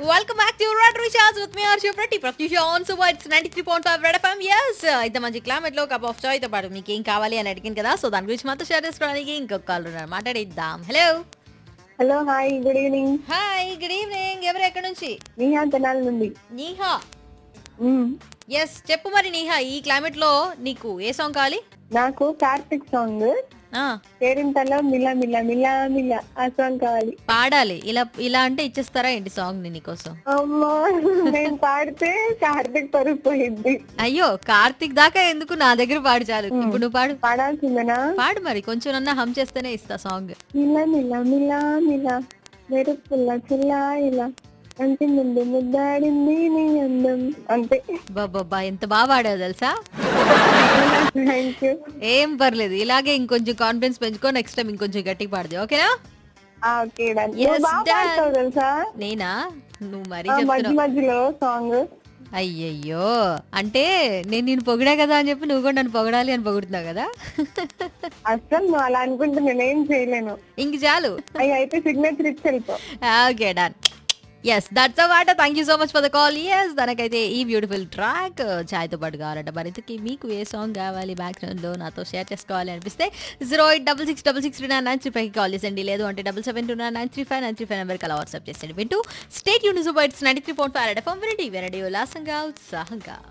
Welcome back to Red Recharge with మీ ఆర్షి ప్రతి Pratyusha on so it's ninety three point five Red FM yes అయితే మంచి climate లో cup of చాయ్ తో పాటు మీకు ఏం కావాలి అని అడిగింది కదా సో దాని గురించి మాతో షేర్ చేసుకోవడానికి ఇంకొక కాల్ ఉన్నారు మాట్లాడిద్దాం hello hello hi good evening hi good evening ఎవరు ఎక్కడి నుంచి నీహా తెనాలి నుండి నీహా మ్మ్. ఎస్ చెప్పు మరి నీహా ఈ క్లైమేట్ లో నీకు ఏ సాంగ్ కావాలి నాకు కార్తిక్ సాంగ్ ఆ, పేరింతలో మిల మిల మిల మిల ఆ సాంగ్ కావాలి పాడాలి ఇలా ఇలా అంటే ఇచ్చేస్తారా ఏంటి సాంగ్ ని నీకోసం అమ్మా నేను పాడితే కార్తిక్ పరుపోయింది అయ్యో కార్తిక్ దాకా ఎందుకు నా దగ్గర పాడు చాలు ఇప్పుడు నువ్వు పాడు పాడాల్సిందేనా పాడు మరి కొంచెం నన్నా హమ్ చేస్తేనే ఇస్తా సాంగ్ మిల మిల మిల మిల మెరుపుల్ల చిల్ల ఇలా అంటి ముందు ముద్దాడింది నీ అందం అంతే బాబా ఎంత బాగా పాడావు తెలుసా థ్యాంక్ యూ ఏం పర్లేదు ఇలాగే ఇంకొంచెం కాన్ఫిడెన్స్ పెంచుకో నెక్స్ట్ టైం ఇంకొంచెం గట్టిగా పాడదు ఓకేనా ఓకే డన్ Yes, బాగా done. పాడతావు తెలుసా నేనా నువ్వు మరీ ఆ, మధ్య చెప్తున్నావు మధ్యలో సాంగ్ అయ్యయ్యో అంటే నేను నేను పొగిడా కదా అని చెప్పి నువ్వు కూడా నన్ను పొగడాలి అని పొగుడుతున్నావు కదా అసలు నువ్వు అలా అనుకుంటే నేనేం చేయలేను ఇంక చాలు అవి అయితే సిగ్నేచర్ ఇచ్చి వెళ్ళిపో ఓకే డన్ ఎస్ దట్స్ అవాట thank you so much for the call yes దానికైతే ఈ బ్యూటిఫుల్ ట్రాక్ ఛాయ్తో పాటు కావాలంట మరి ఇంతకీ మీకు ఏ సాంగ్ కావాలి బ్యాక్గ్రౌండ్లో నాతో షేర్ చేసుకోవాలి అనిపిస్తే zero eight double six double six two nine nine three ఫైవ్కి కాల్ చేసండి లేదు అంటే double seven two nine nine three five nine three five నెంబర్కి అలా వాట్సాప్ చేసండి వింటూ స్టేట్ యూనిస్ it's ninety three point five FM వినండి వినండి ఉల్లాసంగా ఉత్సాహంగా